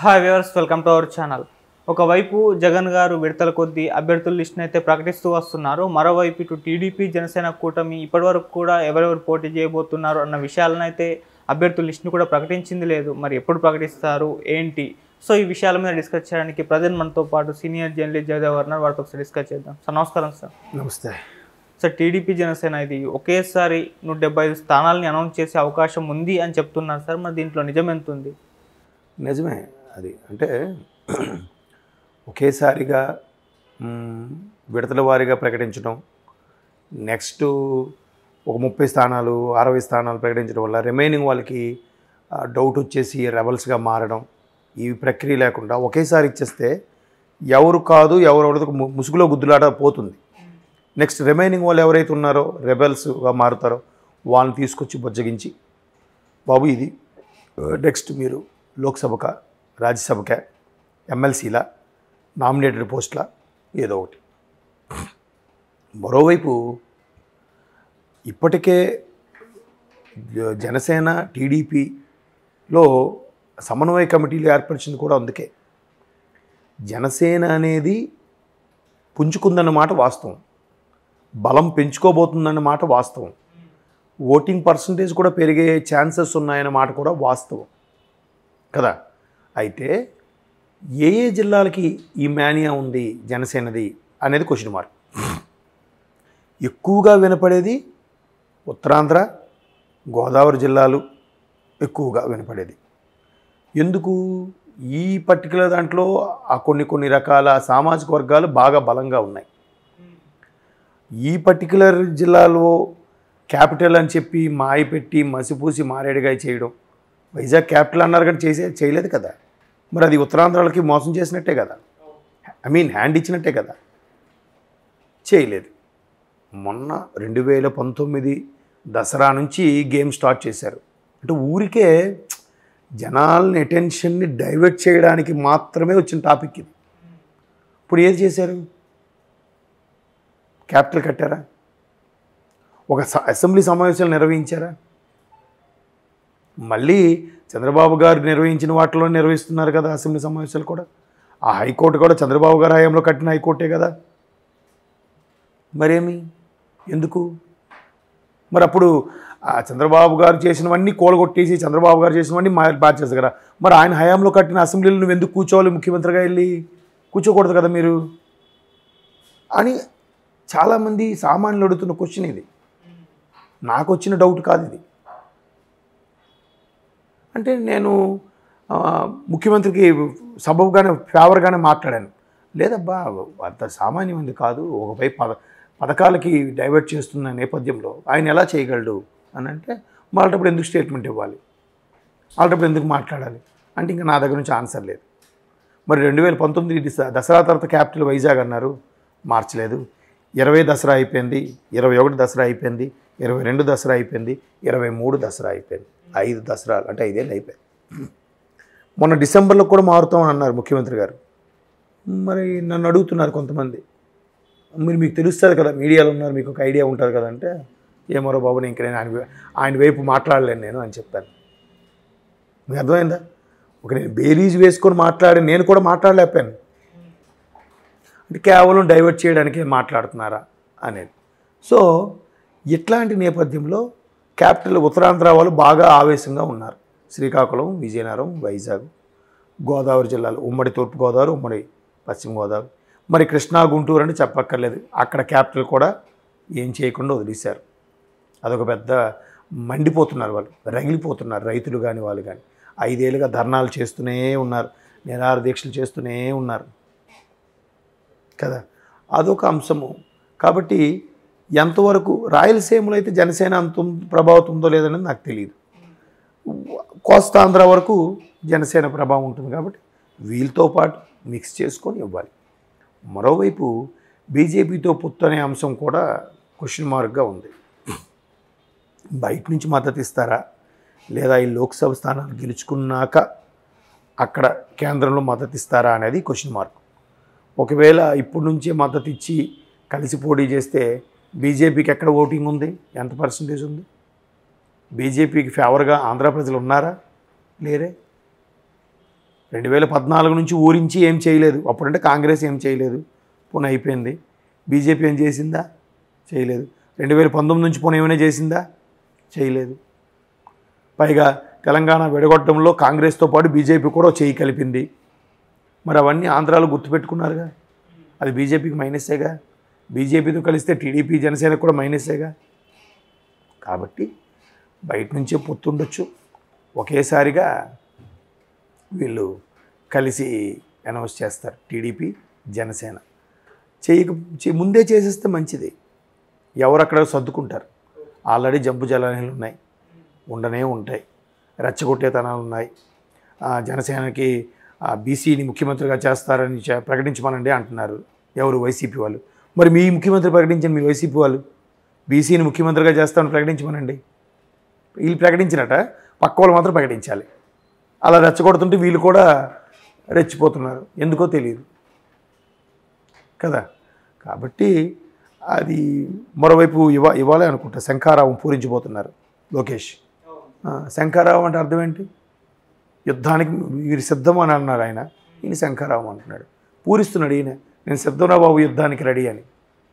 hi viewers welcome to our channel ఒకవైపు జగన్ గారు విడతల కొద్దీ అభ్యర్థుల లిస్టును అయితే ప్రకటిస్తూ వస్తున్నారు మరోవైపు ఇటు టీడీపీ జనసేన కూటమి ఇప్పటివరకు కూడా ఎవరెవరు పోటీ చేయబోతున్నారు అన్న విషయాలను అయితే అభ్యర్థుల లిస్టును కూడా ప్రకటించింది లేదు మరి ఎప్పుడు ప్రకటిస్తారు ఏంటి సో ఈ విషయాల మీద డిస్కస్ చేయడానికి ప్రజెంట్ మనతో పాటు సీనియర్ జర్నలిస్ట్ జయదేవ్ ఉన్నారు వారితో ఒకసారి డిస్కస్ చేద్దాం సార్ నమస్కారం సార్ నమస్తే సార్ టీడీపీ జనసేన ఇది ఒకేసారి నూట డెబ్బై ఐదు స్థానాలని అనౌన్స్ చేసే అవకాశం ఉంది అని చెప్తున్నారు సార్ మరి దీంట్లో నిజం ఎంత ఉంది నిజమే అది అంటే ఒకేసారిగా మ్, విడతల వారీగా ప్రకటించడం నెక్స్ట్ ఒక ముప్పై స్థానాలు అరవై స్థానాలు ప్రకటించడం వల్ల రిమైనింగ్ వాళ్ళకి డౌట్ వచ్చేసి రెబల్స్గా మారడం ఈ ప్రక్రియ లేకుండా ఒకేసారి ఇచ్చేస్తే ఎవరు కాదు ఎవరు ఎవరితో ము- ముసుగులో గుద్దులాట పోతుంది నెక్స్ట్ రిమైనింగ్ వాళ్ళు ఎవరైతే ఉన్నారో రెబెల్స్గా మారుతారో వాళ్ళని తీసుకొచ్చి బుజ్జగించి బాబు ఇది నెక్స్ట్ మీరు లోక్సభక రాజ్యసభక ఎమ్మెల్సీలా నామినేటెడ్ పోస్ట్లా ఏదో ఒకటి మరోవైపు ఇప్పటికే జ- జనసేన టీడీపీలో సమన్వయ కమిటీలు ఏర్పరిచింది కూడా అందుకే జనసేన అనేది పుంజుకుందన్న మాట వాస్తవం బలం పెంచుకోబోతుందన్న మాట వాస్తవం ఓటింగ్ పర్సంటేజ్ కూడా పెరిగే ఛాన్సెస్ ఉన్నాయన్న మాట కూడా వాస్తవం కదా అయితే ఏ ఏ జిల్లాలకి ఈ మేనియా ఉంది జనసేనది అనేది క్వశ్చన్ మార్క్ ఎక్కువగా వినపడేది ఉత్తరాంధ్ర గోదావరి జిల్లాలు ఎక్కువగా వినపడేది ఎందుకు ఈ పర్టికులర్ దాంట్లో ఆ కొన్ని కొన్ని రకాల సామాజిక వర్గాలు బాగా బలంగా ఉన్నాయి ఈ పర్టికులర్ జిల్లాలో క్యాపిటల్ అని చెప్పి మాయ పెట్టి మసిపూసి మారేడుగా చేయడం వైజాగ్ క్యాపిటల్ అన్నారు కానీ చేసే చేయలేదు కదా మరి అది ఉత్తరాంధ్రాలకి మోసం చేసినట్టే కదా ఐ మీన్ హ్యాండ్ ఇచ్చినట్టే కదా చేయలేదు మొన్న రెండు వేల పంతొమ్మిది దసరా నుంచి గేమ్ స్టార్ట్ చేశారు అంటే ఊరికే జనాల్ని అటెన్షన్ని డైవర్ట్ చేయడానికి మాత్రమే వచ్చిన టాపిక్ ఇది ఇప్పుడు ఏది చేశారు క్యాపిటల్ కట్టారా ఒక స- అసెంబ్లీ సమావేశాలు నిర్వహించారా మళ్ళీ చంద్రబాబు గారు నిర్వహించిన వాటిలో నిర్వహిస్తున్నారు కదా అసెంబ్లీ సమావేశాలు కూడా ఆ హైకోర్టు కూడా చంద్రబాబు గారు హయాంలో కట్టిన హైకోర్టే కదా మరేమి ఎందుకు మరి అప్పుడు ఆ చంద్రబాబు గారు చేసినవన్నీ కూలగొట్టేసి చంద్రబాబు గారు చేసినవన్నీ మా మార్చేస్తారు కదా మరి ఆయన హయాంలో కట్టిన అసెంబ్లీలో నువ్వు ఎందుకు కూర్చోవాలి ముఖ్యమంత్రిగా వెళ్ళి కూర్చోకూడదు కదా మీరు అని చాలామంది సామాన్యులు అడుగుతున్న క్వశ్చన్ ఇది నాకు వచ్చిన డౌట్ కాదు ఇది అంటే నేను ఆ, ముఖ్యమంత్రికి సబబుగానే ఫేవర్గానే మాట్లాడాను లేదబ్బా అంత సామాన్యమైంది కాదు ఒకపై పద పథకాలకి డైవర్ట్ చేస్తున్న నేపథ్యంలో ఆయన ఎలా చేయగలడు అని అంటే వాళ్ళటప్పుడు ఎందుకు స్టేట్మెంట్ ఇవ్వాలి వాళ్ళటప్పుడు ఎందుకు మాట్లాడాలి అంటే ఇంకా నా దగ్గర నుంచి ఆన్సర్ లేదు మరి రెండు వేల పంతొమ్మిది డిస- దసరా తర్వాత క్యాపిటల్ వైజాగ్ అన్నారు మార్చలేదు ఇరవై దసరా అయిపోయింది ఇరవై ఒకటి దసరా అయిపోయింది ఇరవై రెండు దసరా అయిపోయింది ఇరవై మూడు దసరా అయిపోయింది ఐదు దసరాలు అంటే ఐదేళ్ళు అయిపోయింది మొన్న డిసెంబర్లో కూడా మారుతామని అన్నారు ముఖ్యమంత్రి గారు మరి నన్ను అడుగుతున్నారు కొంతమంది మీరు మీకు తెలుస్తుంది కదా మీడియాలో ఉన్నారు మీకు ఒక ఐడియా ఉంటుంది కదా అంటే ఏమరో బాబు నేను ఇంక నేను ఆయన వై- ఆయన వైపు మాట్లాడలేను నేను అని చెప్పాను మీకు అర్థమైందా ఒక నేను బేరీజ్ వేసుకొని మాట్లాడి నేను కూడా మాట్లాడలేకపోయాను అంటే కేవలం డైవర్ట్ చేయడానికే మాట్లాడుతున్నారా అనేది సో ఇట్లాంటి నేపథ్యంలో క్యాపిటల్ ఉత్తరాంధ్ర వాళ్ళు బాగా ఆవేశంగా ఉన్నారు శ్రీకాకుళం విజయనగరం వైజాగ్ గోదావరి జిల్లాలు ఉమ్మడి తూర్పుగోదావరి ఉమ్మడి పశ్చిమ గోదావరి మరి కృష్ణా గుంటూరు అని చెప్పక్కర్లేదు అక్కడ క్యాపిటల్ కూడా ఏం చేయకుండా వదిలేశారు అదొక పెద్ద మండిపోతున్నారు వాళ్ళు రగిలిపోతున్నారు రైతులు కానీ వాళ్ళు కానీ ఐదేళ్ళుగా ధర్నాలు చేస్తూనే ఉన్నారు నిరాహార దీక్షలు చేస్తూనే ఉన్నారు కదా అదొక అంశము కాబట్టి ఎంతవరకు రాయలసీమలో అయితే జనసేన అంత ఉం- ప్రభావితం ఉందో లేదనేది నాకు తెలియదు కోస్తాంధ్ర వరకు జనసేన ప్రభావం ఉంటుంది కాబట్టి వీళ్ళతో పాటు మిక్స్ చేసుకొని ఇవ్వాలి మరోవైపు బీజేపీతో పొత్తు అనే అంశం కూడా క్వశ్చన్ మార్క్గా ఉంది బయట నుంచి మద్దతు ఇస్తారా లేదా ఈ లోక్సభ స్థానాలు గెలుచుకున్నాక అక్కడ కేంద్రంలో మద్దతు ఇస్తారా అనేది క్వశ్చన్ మార్క్ ఒకవేళ ఇప్పటి నుంచే మద్దతు ఇచ్చి కలిసి పోటీ చేస్తే బీజేపీకి ఎక్కడ ఓటింగ్ ఉంది ఎంత పర్సంటేజ్ ఉంది బీజేపీకి ఫేవర్గా ఆంధ్ర ప్రజలు ఉన్నారా లేరే రెండు వేల పద్నాలుగు నుంచి ఊరించి ఏం చేయలేదు అప్పుడంటే కాంగ్రెస్ ఏం చేయలేదు పోనీ అయిపోయింది బీజేపీ ఏం చేసిందా చేయలేదు రెండు వేల పంతొమ్మిది నుంచి పోనీ ఏమైనా చేసిందా చేయలేదు పైగా తెలంగాణ విడగొట్టడంలో కాంగ్రెస్తో పాటు బీజేపీ కూడా ఓ చేయి కలిపింది మరి అవన్నీ ఆంధ్రాలో గుర్తుపెట్టుకున్నారుగా అది బీజేపీకి మైనస్సేగా బీజేపీతో కలిస్తే టీడీపీ జనసేనకు కూడా మైనస్సేగా కాబట్టి బయట నుంచే పొత్తుండొచ్చు ఒకేసారిగా వీళ్ళు కలిసి అనౌన్స్ చేస్తారు టీడీపీ జనసేన చేయక చే- ముందే చేసేస్తే మంచిది ఎవరు అక్కడ సర్దుకుంటారు ఆల్రెడీ జంపు జలాలు ఉన్నాయి ఉండనే ఉంటాయి రెచ్చగొట్టేతనాలు ఉన్నాయి ఆ, జనసేనకి బీసీని ముఖ్యమంత్రిగా చేస్తారని చె- ప్రకటించమనండి అంటున్నారు ఎవరు వైసీపీ వాళ్ళు మరి మీ ముఖ్యమంత్రి ప్రకటించండి మీ వైసీపీ వాళ్ళు బీసీని ముఖ్యమంత్రిగా చేస్తామని ప్రకటించమనండి వీళ్ళు ప్రకటించినట పక్క వాళ్ళు మాత్రం ప్రకటించాలి అలా రెచ్చగొడుతుంటే వీళ్ళు కూడా రెచ్చిపోతున్నారు ఎందుకో తెలియదు కదా కాబట్టి అది మరోవైపు ఇవా ఇవ్వాలే అనుకుంటా శంఖారావం పూరించబోతున్నారు లోకేష్ ఆ, శంఖారావం అంటే అర్థం ఏంటి యుద్ధానికి వీరు సిద్ధం అని అన్నాడు ఆయన ఈయన శంఖారావం అంటున్నాడు పూరిస్తున్నాడు ఈయన నేను సిద్ధంరా బాబు యుద్ధానికి రెడీ అని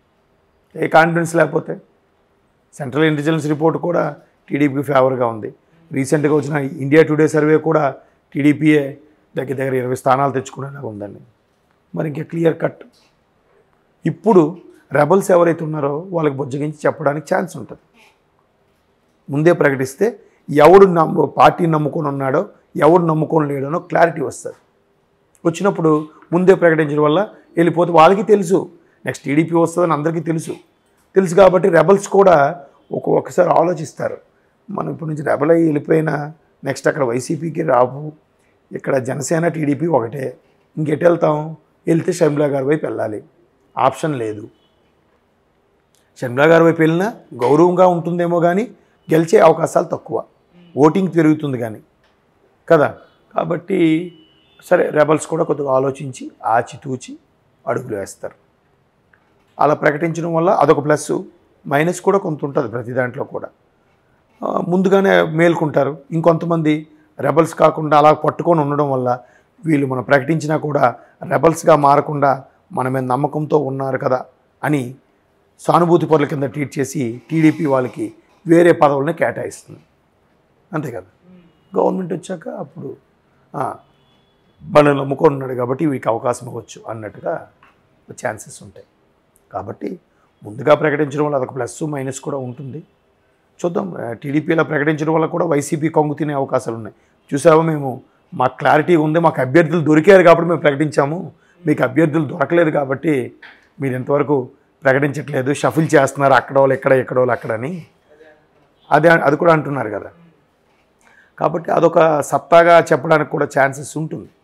ఏ కాన్ఫిడెన్స్ లేకపోతే సెంట్రల్ ఇంటెలిజెన్స్ రిపోర్ట్ కూడా టీడీపీకి ఫేవర్గా ఉంది రీసెంట్గా వచ్చిన ఇండియా టుడే సర్వే కూడా టీడీపీయే దగ్గర దగ్గర ఇరవై స్థానాలు తెచ్చుకునేలాగా ఉందండి మరి ఇంకా క్లియర్ కట్ ఇప్పుడు రెబల్స్ ఎవరైతే ఉన్నారో వాళ్ళకి బుజ్జగించి చెప్పడానికి ఛాన్స్ ఉంటుంది ముందే ప్రకటిస్తే ఎవడు నమ్ము పార్టీని నమ్ముకొని ఉన్నాడో ఎవడు నమ్ముకొని లేడనో క్లారిటీ వస్తుంది వచ్చినప్పుడు ముందే ప్రకటించడం వల్ల వెళ్ళిపోతే వాళ్ళకి తెలుసు నెక్స్ట్ టీడీపీ వస్తుందని అందరికీ తెలుసు తెలుసు కాబట్టి రెబల్స్ కూడా ఒక ఒకసారి ఆలోచిస్తారు మనం ఇప్పటి నుంచి రెబల్ అయ్యి వెళ్ళిపోయినా నెక్స్ట్ అక్కడ వైసీపీకి రావు ఇక్కడ జనసేన టీడీపీ ఒకటే ఇంకెటు వెళ్తాం వెళ్తే షర్మిలా గారి వైపు వెళ్ళాలి ఆప్షన్ లేదు షర్మిలా గారి వైపు వెళ్ళినా గౌరవంగా ఉంటుందేమో కానీ గెలిచే అవకాశాలు తక్కువ ఓటింగ్ పెరుగుతుంది కానీ కదా కాబట్టి సరే రెబల్స్ కూడా కొద్దిగా ఆలోచించి ఆచితూచి అడుగులు వేస్తారు అలా ప్రకటించడం వల్ల అదొక ప్లస్ మైనస్ కూడా కొంత ఉంటుంది ప్రతి దాంట్లో కూడా ఆ, ముందుగానే మేల్కుంటారు ఇంకొంతమంది రెబల్స్ కాకుండా అలా పట్టుకొని ఉండడం వల్ల వీళ్ళు మనం ప్రకటించినా కూడా రెబల్స్గా మారకుండా మన మీద నమ్మకంతో ఉన్నారు కదా అని సానుభూతి పరుల కింద ట్రీట్ చేసి టీడీపీ వాళ్ళకి వేరే పదవుల్ని కేటాయిస్తుంది అంతే కదా గవర్నమెంట్ వచ్చాక అప్పుడు ఆ, మనల్ని నమ్ముకొని ఉన్నాడు కాబట్టి వీరికి అవకాశం ఇవ్వచ్చు అన్నట్టుగా ఛాన్సెస్ ఉంటాయి కాబట్టి ముందుగా ప్రకటించడం వల్ల అదొక ప్లస్ మైనస్ కూడా ఉంటుంది చూద్దాం టీడీపీలో ప్రకటించడం వల్ల కూడా వైసీపీ కొంగు తినే అవకాశాలు ఉన్నాయి చూసావా మేము మాకు క్లారిటీ ఉంది మాకు అభ్యర్థులు దొరికారు కాబట్టి మేము ప్రకటించాము మీకు అభ్యర్థులు దొరకలేదు కాబట్టి మీరు ఇంతవరకు ప్రకటించట్లేదు షఫిల్ చేస్తున్నారు అక్కడ వాళ్ళు ఎక్కడ ఎక్కడ వాళ్ళు అక్కడని అదే అది కూడా అంటున్నారు కదా కాబట్టి అదొక సత్తాగా చెప్పడానికి కూడా ఛాన్సెస్ ఉంటుంది